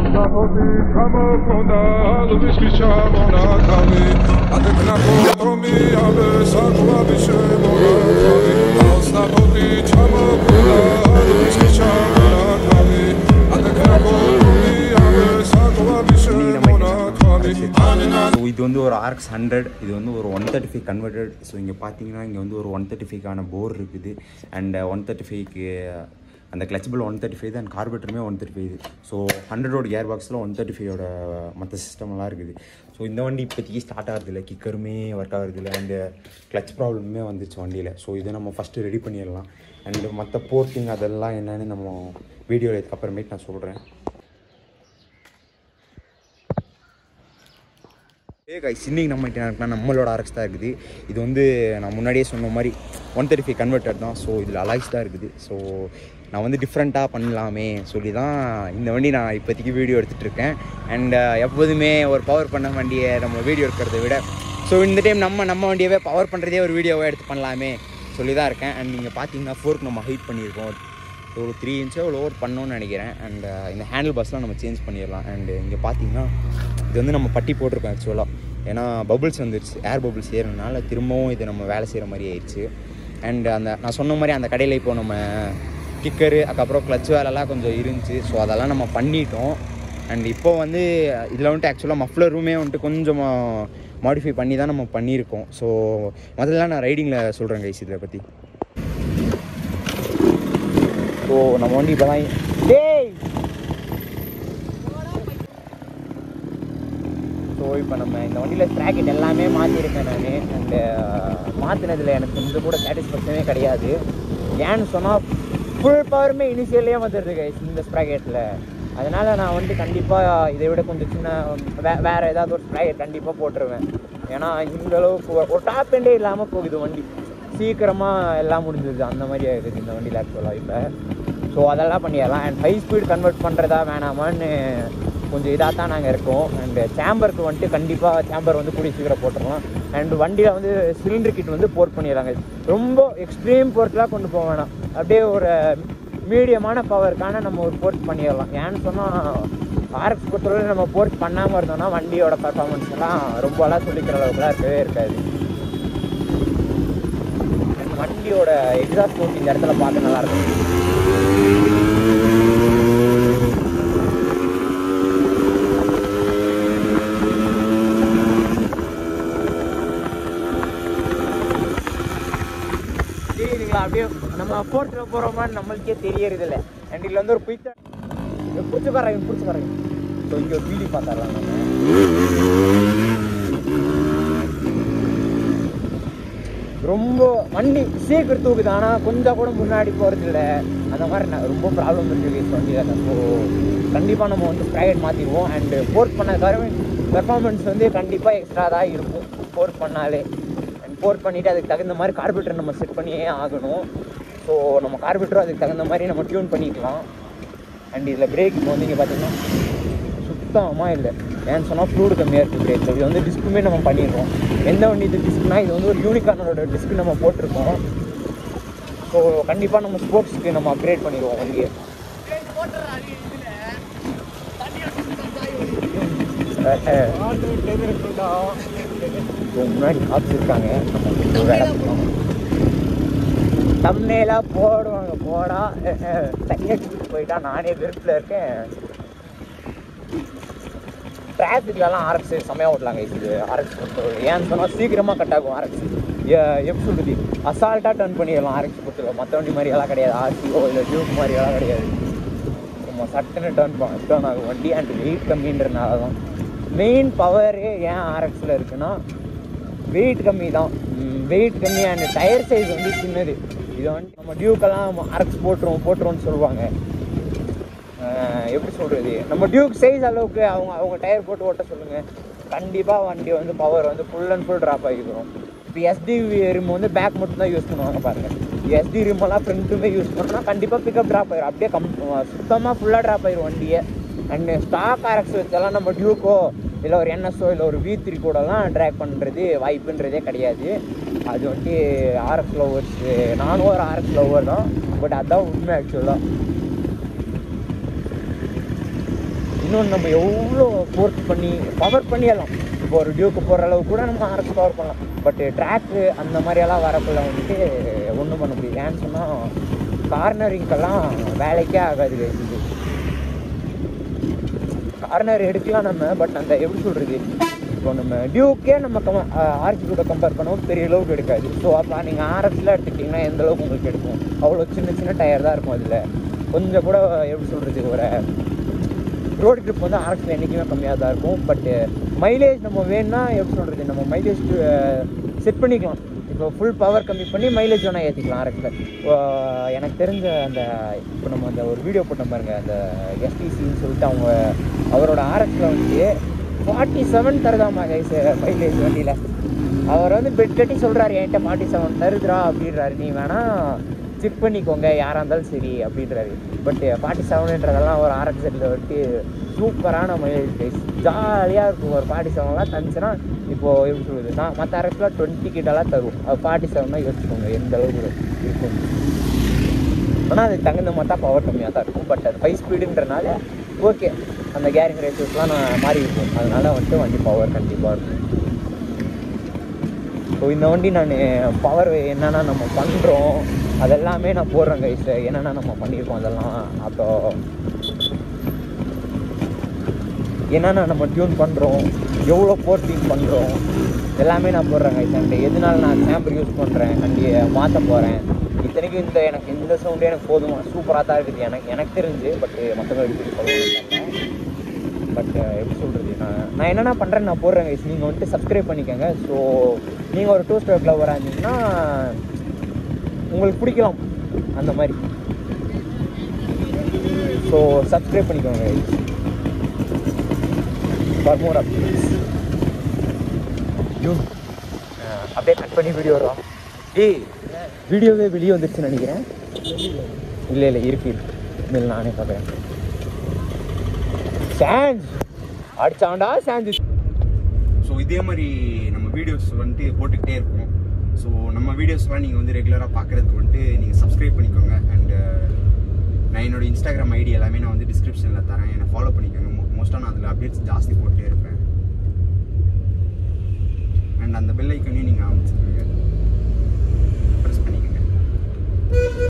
Zapotykamy podalu, wyśliczamy na kawy A ty knapo to mijamy, zakłaby się monatami A zapotykamy podalu, wyśliczamy na kawy A ty knapo to mijamy, zakłaby się monatami so இது வந்து ஒரு RX hundred இது வந்து ஒரு one thirty five converted so இங்கே பார்த்தீங்கன்னா இங்கே வந்து ஒரு ஒன் தேர்ட்டி ஃபைவ்க்கான போர் இருக்குது அண்ட் ஒன் தேர்ட்டி ஃபைவ்க்கு அந்த கிளச்சபிள் ஒன் தேர்ட்டி ஃபைவ் அண்ட் கார்பெட்டருமே ஒன் தேர்ட்டி ஃபைவ் ஸோ ஹண்ட்ரடோட கியர் பாக்ஸில் ஒன் தேர்ட்டி ஃபைவோட மற்ற சிஸ்டம்லாம் இருக்குது ஸோ இந்த வண்டி இப்போதைக்கு ஸ்டார்ட் ஆகிறது இல்லை கிக்கருமே ஒர்க் ஆகிறது இல்லை அண்டு கிளச் ப்ராப்ளமே வந்துச்சு வண்டியில் ஸோ இதை நம்ம ஃபஸ்ட்டு ரெடி பண்ணிடலாம் அண்டு மற்ற போர்ட்டிங் அதெல்லாம் என்னென்னு நம்ம வீடியோவில் இதுக்கப்புறமேட்டு நான் சொல்கிறேன் ஏ கைஸ் இன்னைக்கு நம்ம என்ன நம்மளோட ஆர்எக்ஸ் தான் இருக்குது இது வந்து நான் முன்னாடியே சொன்ன மாதிரி ஒன் தேர்ட்டி ஃபைவ் கன்வெர்ட்டர் தான் ஸோ இதில் அலாய்ஸ் தான் இருக்குது ஸோ நான் வந்து டிஃப்ரெண்ட்டாக பண்ணலாமே சொல்லி தான் இந்த வண்டி நான் இப்போதைக்கு வீடியோ எடுத்துகிட்டு இருக்கேன் அண்ட் எப்போதுமே ஒரு பவர் பண்ண வண்டியை நம்ம வீடியோ எடுக்கிறத விட ஸோ இந்த டைம் நம்ம நம்ம வண்டியவே பவர் பண்ணுறதே ஒரு வீடியோவாக எடுத்து பண்ணலாமே சொல்லி தான் இருக்கேன் அண்ட் நீங்கள் பார்த்தீங்கன்னா ஃபோர்க் நம்ம ஹைட் பண்ணியிருக்கோம் ஒரு த்ரீ இன்ச்சோ லோவர் பண்ணோன்னு நினைக்கிறேன் அண்ட் இந்த ஹேண்டில் பஸ்லாம் நம்ம சேஞ்ச் பண்ணிடலாம் அண்டு இங்கே பார்த்தீங்கன்னா இது வந்து நம்ம பட்டி போட்டிருக்கோம் ஆக்சுவலாக ஏன்னா பபுள்ஸ் வந்துருச்சு ஏர் பபுள்ஸ் ஏறினால திரும்பவும் இது நம்ம வேலை செய்கிற மாதிரி ஆயிடுச்சு அண்ட் அந்த நான் சொன்ன மாதிரி அந்த கடையில் இப்போ நம்ம கிக்கரு அதுக்கப்புறம் கிளச் வேலைலாம் கொஞ்சம் இருந்துச்சு ஸோ அதெல்லாம் நம்ம பண்ணிட்டோம் அண்ட் இப்போ வந்து இதில் வந்துட்டு ஆக்சுவலாக மஃப்ளருமே வந்துட்டு கொஞ்சம் மாடிஃபை பண்ணி தான் நம்ம பண்ணியிருக்கோம் ஸோ முதல்ல நான் ரைடிங்கில் சொல்கிறேன் கைஸ் இதை பற்றி ஸோ நம்ம வண்டி இப்போ தான் டேய் ஸோ இப்போ நம்ம இந்த வண்டியில் ஸ்ப்ராக்கெட் எல்லாமே மாற்றிருக்கேன் நான் அண்டு மாற்றினதில் எனக்கு கொஞ்சம் கூட சாட்டிஸ்ஃபேக்ஷனே கிடையாது ஏன்னு சொன்னால் ஃபுல் பவருமே இனிஷியல்லே வந்துடுது கைஸ் இந்த ஸ்ப்ராக்கெட்டில் அதனால் நான் வந்து கண்டிப்பாக இதை விட கொஞ்சம் சின்ன வே வேறு ஏதாவது ஒரு ஸ்ப்ராக்கெட் கண்டிப்பாக போட்டுருவேன் ஏன்னா இந்த அளவுக்கு ஒரு- ஒரு டாப் எண்டே இல்லாமல் போகுது வண்டி சீக்கிரமாக எல்லாம் முடிஞ்சிருது அந்த மாதிரி ஆகுது இந்த வண்டியில் ஆக்சுவலாக இப்போ ஸோ அதெல்லாம் பண்ணிடலாம் அண்ட் ஹை ஸ்பீட் கன்வெர்ட் பண்ணுறதா வேணாமான்னு கொஞ்சம் இதாக தான் நாங்கள் இருக்கோம் அண்டு சேம்பருக்கு வந்துட்டு கண்டிப்பாக சேம்பர் வந்து கூடிய சீக்கிரம் போட்டுடலாம் அண்ட் வண்டியில் வந்து சிலிண்டர் கிட் வந்து போர்ட் பண்ணிடுறாங்க ரொம்ப எக்ஸ்ட்ரீம் போர்ட்லாம் கொண்டு போக வேணாம் அப்படியே ஒரு மீடியமான பவருக்கான நம்ம ஒரு போர்ட் பண்ணிடலாம் ஏன்னு சொன்னால் ஆர்எக்ஸ் பொறுத்தவரை நம்ம போர்ட் பண்ணாமல் இருந்தோம்னா வண்டியோட பர்ஃபார்மன்ஸ் எல்லாம் ரொம்பலாம் சொல்லிக்கிற அளவுக்குலாம் இருக்கவே இருக்காது And வண்டியோட எக்ஸாஸ்ட் போர்ட் இந்த இடத்துல பார்க்க நல்லா இருக்கும் தெரியுதுங்களா அப்படியே நம்ம போர்ட்டில் போகிறோமான்னு நம்மளுக்கே தெரியறது இல்லை அண்ட் இதில் வந்து ஒரு குயிக்காக பிடிச்சிக்காரங்க பிடிச்சிக்காரங்க ஸோ இங்கே ஒரு வீடியோ பார்த்துடலாம் நம்ம ரொம்ப வண்டி சீக்கிரம் தூக்குது ஆனால் கொஞ்சம் கூட முன்னாடி போகிறது இல்லை அந்த மாதிரி நான் ரொம்ப ப்ராப்ளம் இருக்குது வண்டியில் ஸோ கண்டிப்பாக நம்ம வந்து ப்ரைவேட் மாற்றிடுவோம் அண்டு போர்ட் பண்ணதுக்காக பெர்ஃபார்மன்ஸ் வந்து கண்டிப்பாக எக்ஸ்ட்ரா தான் இருக்கும் போர்ட் பண்ணாலே அண்ட் போர்ட் பண்ணிவிட்டு அதுக்கு தகுந்த மாதிரி கார்பரேட்டர் நம்ம செட் பண்ணியே ஆகணும் ஸோ நம்ம கார்பரேட்டரும் அதுக்கு தகுந்த மாதிரி நம்ம டியூன் பண்ணிக்கலாம் அண்ட் இதில் பிரேக் வந்து இங்கே பார்த்தீங்கன்னா சுத்தமாக இல்லை ஏன்னு சொன்னால் ஃப்ளூடு கம்மியாக இருக்குது பிரேக் இது வந்து டிஸ்க்குமே நம்ம பண்ணிடுறோம் எந்த வண்டி இது டிஸ்க்னா இது வந்து ஒரு யூனிகார்னோட டிஸ்க் நம்ம போட்டிருக்கோம் ஸோ கண்டிப்பாக நம்ம ஸ்போர்ட்ஸ்க்கு நம்ம அப்கிரேட் பண்ணிடுவோம் வண்டியை முன்னாடி காசு இருக்காங்க நம்ம கொஞ்சம் வேலை பண்ணலாம் தம்னேலாம் போடுவாங்க போடா தனியாக போயிட்டா நானே வெறுப்பில் இருக்கேன் டிராஃபிக்லலாம் ஆர்எக்ஸ் செம்மையாக ஓட்டலாங்க இது ஆர்எக்ஸ் பொறுத்தவரை ஏன்னு சொன்னால் சீக்கிரமாக கட் ஆகும் ஆர்எக்ஸ் எப்படி சொல்றது அசால்ட்டாக டர்ன் பண்ணிடலாம் ஆர்எக்ஸ் பொறுத்தவரை மற்ற வண்டி மாதிரி எல்லாம் கிடையாது ஆர்சிஓ இல்லை டியூக் மாதிரி எல்லாம் கிடையாது நம்ம சட்டுன்னு டர்ன் டர்ன் ஆகும் வண்டி அண்ட் வெயிட் கம்மின்றனால தான் மெயின் பவரே ஏன் ஆர்எக்ஸில் இருக்குன்னா வெயிட் கம்மி தான் வெயிட் கம்மி அண்ட் டயர் சைஸ் வந்து சின்னது இது வந்து நம்ம டியூக்கெல்லாம் ஆர்எக்ஸ் போட்டுருவோம் போட்டுருவோம்னு சொல்லுவாங்க அஹ் எப்படி சொல்கிறது நம்ம டியூக் சைஸ் அளவுக்கு அவங்க அவங்க டயர் போட்டு ஓட்ட சொல்லுங்கள் கண்டிப்பாக வண்டி வந்து பவர் வந்து ஃபுல் அண்ட் ஃபுல் ட்ராப் ஆகிக்கிறோம் இப்போ எஸ்டி ரிம் வந்து பேக் மட்டும் தான் யூஸ் பண்ணுவாங்க பாருங்கள் எஸ்டி ரிம்மெல்லாம் ஃப்ரண்ட்டுமே யூஸ் பண்ணோம்னா கண்டிப்பாக பிக்கப் ட்ராப் ஆயிரும் அப்படியே கம் சுத்தமாக ஃபுல்லாக ட்ராப் ஆயிரும் வண்டியை அண்டு ஸ்டாக் ஆர்எக்ஸ் வச்செல்லாம் நம்ம டியூக்கோ இல்லை ஒரு என்எஸ்ஓ இல்லை ஒரு வி த்ரீ கூடலாம் ட்ராக் பண்ணுறது வாய்ப்புன்றதே கிடையாது அது வந்துட்டு ஆர்எக்ஸ் லவர்ஸ் நானும் ஒரு ஆர்எக்ஸ் லவர் தான் பட் அதான் உண்மை ஆக்சுவலாக இன்னொன்று நம்ம எவ்வளோ ஃபோர்ஸ் பண்ணி பவர் பண்ணிடலாம் இப்போ ஒரு டியூக்கு போகிற அளவுக்கு கூட நம்ம ஆர்எக்ஸ் பவர் பண்ணலாம் பட் ட்ராக்கு அந்த மாதிரியெல்லாம் வரக்குள்ள வந்துட்டு ஒன்றும் பண்ண முடியாது ஏன்னு சொன்னால் கார்னரிங்கெல்லாம் வேலைக்கே ஆகாது guys இது கார்னர் எடுக்கலாம் நம்ம பட் அந்த எப்படி சொல்கிறது இப்போ நம்ம டியூக்கே நம்ம கம் ஆர்சி கூட கம்பேர் பண்ணவும் பெரிய அளவுக்கு எடுக்காது ஸோ அப்போ நீங்கள் ஆர்எக்ஸில் எடுத்துக்கிட்டிங்கன்னா எந்த அளவுக்கு உங்களுக்கு எடுக்கும் அவ்வளோ சின்ன சின்ன டயர் தான் இருக்கும் அதில் கொஞ்சம் கூட எப்படி சொல்கிறது ஒரு ரோடு ட்ரிப் வந்து ஆர்எக்ஸில் என்றைக்குமே கம்மியாக தான் இருக்கும் பட்டு மைலேஜ் நம்ம வேணும்னா எப்படி சொல்கிறது நம்ம மைலேஜ் செட் பண்ணிக்கலாம் இப்போ ஃபுல் பவர் கம்மி பண்ணி மைலேஜ் வேணால் ஏற்றிக்கலாம் ஆர்எக்ஸில் எனக்கு தெரிஞ்ச அந்த இப்போ நம்ம அந்த ஒரு வீடியோ போட்டோம் பாருங்க அந்த எஸ்டிசின்னு சொல்லிட்டு அவங்க அவரோட ஆர்எக்ஸில் வந்து ஃபார்ட்டி செவன் தருதாமா கைஸ் மைலேஜ் வண்டியில் அவர் வந்து பெட் கட்டி சொல்கிறாரு என்கிட்ட ஃபார்ட்டி செவன் தருதுரா அப்படின்றாரு நீ வேணா செக் பண்ணிக்கோங்க யாராக இருந்தாலும் சரி அப்படின்றாரு பட் ஃபார்ட்டி செவனுன்றதெல்லாம் ஒரு ஆர்எக்ஸில் வந்துட்டு சூப்பரான மைலேஜ் கைஸ் ஜாலியாக இருக்கும் ஒரு ஃபார்ட்டி செவன்லாம் தந்துச்சுன்னா இப்போது எப்படி சொல்லுது நான் மற்ற ஆர்எக்ஸில் டுவெண்ட்டி கிட்டலாம் தரும் அது ஃபார்ட்டி செவன்னா யோசிச்சுக்கோங்க எந்த அளவுக்கு இருக்கும் ஆனால் அதுக்கு தகுந்த மாதிரி தான் பவர் கம்மியாக தான் இருக்கும் பட் அது ஃபைவ் ஸ்பீடுன்றனால ஓகே அந்த கேரிங் ரேஷியோஸ்லாம் நான் மாறி இருக்கும் அதனால வந்துட்டு வண்டி பவர் கண்டிப்பாக இருக்கும் ஸோ இந்த வண்டி நான் பவர் என்னென்னா நம்ம பண்ணுறோம் அதெல்லாமே நான் போடுறேன் கைஸ் என்னென்ன நம்ம பண்ணியிருக்கோம் அதெல்லாம் அப்போ என்னென்ன நம்ம டியூன் பண்ணுறோம் எவ்வளோ போர்ட்டிங் பண்ணுறோம் எல்லாமே நான் போடுறேன் கைஸ் அண்ட் எதனால நான் சாம்பிள் யூஸ் பண்ணுறேன் அண்ட் மாற்ற போகிறேன் இத்தனைக்கும் இந்த எனக்கு இந்த சவுண்டே எனக்கு போதுமா சூப்பராக தான் இருக்குது எனக்கு எனக்கு தெரிஞ்சு பட் மற்றவங்க எப்படி சொல்லுவாங்க பட் எப்படி சொல்கிறது நான் நான் என்னென்ன பண்ணுறேன்னு நான் போடுறேன் கைஸ் நீங்கள் வந்துட்டு சப்ஸ்கிரைப் பண்ணிக்கோங்க ஸோ நீங்கள் ஒரு டூ ஸ்டெப் லவராக இருந்தீங்கன்னா உங்களுக்கு பிடிக்கலாம் அந்த மாதிரி ஸோ சப்ஸ்கிரைப் பண்ணிக்கோங்க guys for more updates you அப்படியே கட் பண்ணி வீடியோ வரும் ஏய் வீடியோவே வெளியே வந்துருச்சுன்னு நினைக்கிறேன் இல்லை இல்லை இருக்கு இருக்கு இல்லை நானே பார்க்குறேன் சான்ஸ் அடிச்சாண்டா சான்ஸ் ஸோ இதே மாதிரி நம்ம வீடியோஸ் வந்துட்டு போட்டுக்கிட்டே இருப்போம் ஸோ நம்ம வீடியோஸ்லாம் நீங்கள் வந்து ரெகுலராக பார்க்குறதுக்கு வந்துட்டு நீங்கள் சப்ஸ்கிரைப் பண்ணிக்கோங்க அண்டு நான் என்னோட இன்ஸ்டாகிராம் ஐடி எல்லாமே நான் வந்து டிஸ்கிரிப்ஷனில் தரேன் என்னை ஃபாலோ பண்ணிக்கோங்க மோஸ்ட்டாக நான் அதில் அப்டேட்ஸ் ஜாஸ்தி போட்டே இருப்பேன் அண்ட் அந்த பெல் ஐக்கனையும் நீங்கள் அமைச்சுக்கோங்க ப்ரெஸ் பண்ணிக்கோங்க